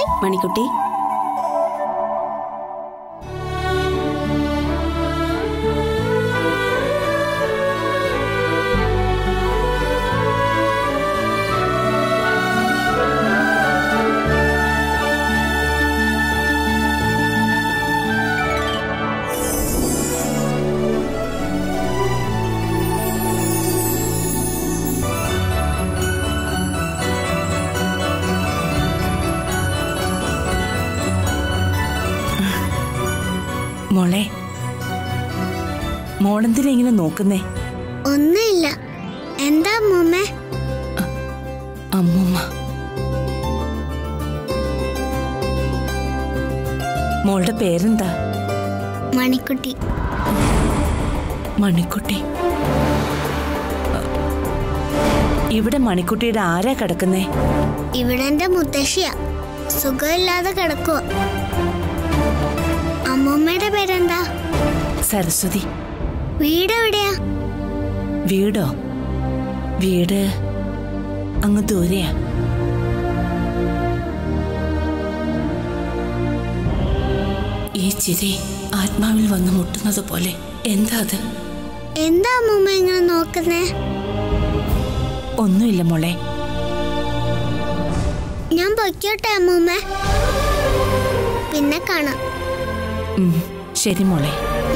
മണിക്കുട്ടി മോളെ മോളെന്തിനാ ഇങ്ങനെ നോക്കുന്നേ ഒന്നുമില്ല എന്താ അമ്മൂമ്മേ അമ്മൂമ്മ മോളുടെ പേരെന്താ മണിക്കുട്ടി മണിക്കുട്ടി അ, ഇവിടെ മണിക്കുട്ടിയുടെ ആരാ കിടക്കുന്നേ ഇവിടെ എന്റെ മുത്തശ്ശിയാ സുഖമില്ലാതെ കിടക്കുവോ അമ്മൂമ്മയുടെ പേരെന്താ സരസ്വതി വീട് എവിടെയാ വീടോ വീട് അങ്ങ് ദൂരെയാ ഈ ചിരി ആത്മാവിൽ വന്ന് മുട്ടുന്നത് പോലെ എന്താ അത് എന്താ അമ്മൂമ്മ ഇങ്ങനെ നോക്കുന്നേ ഒന്നുമില്ല മോളെ ഞാൻ പൊയ്ക്കോട്ടെ അമ്മൂമ്മ പിന്നെ കാണാം ഉം, ശരി മോളെ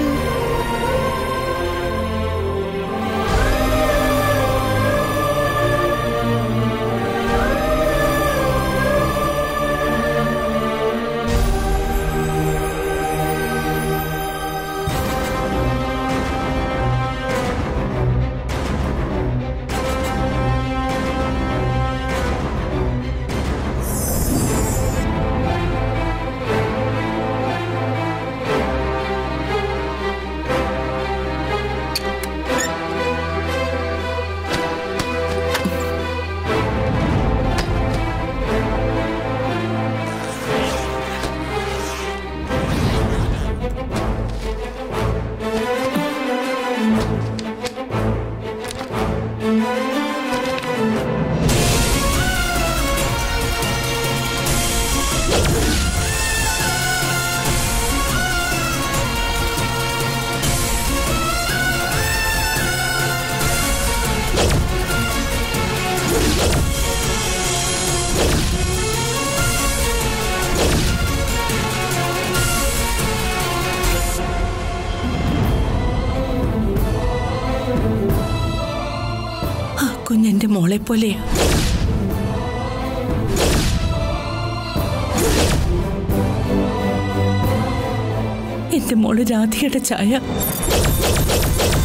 ആ കുഞ്ഞെന്റെ മോളെ പോലെയാ എന്റെ മോള് രാധികയുടെ ചായ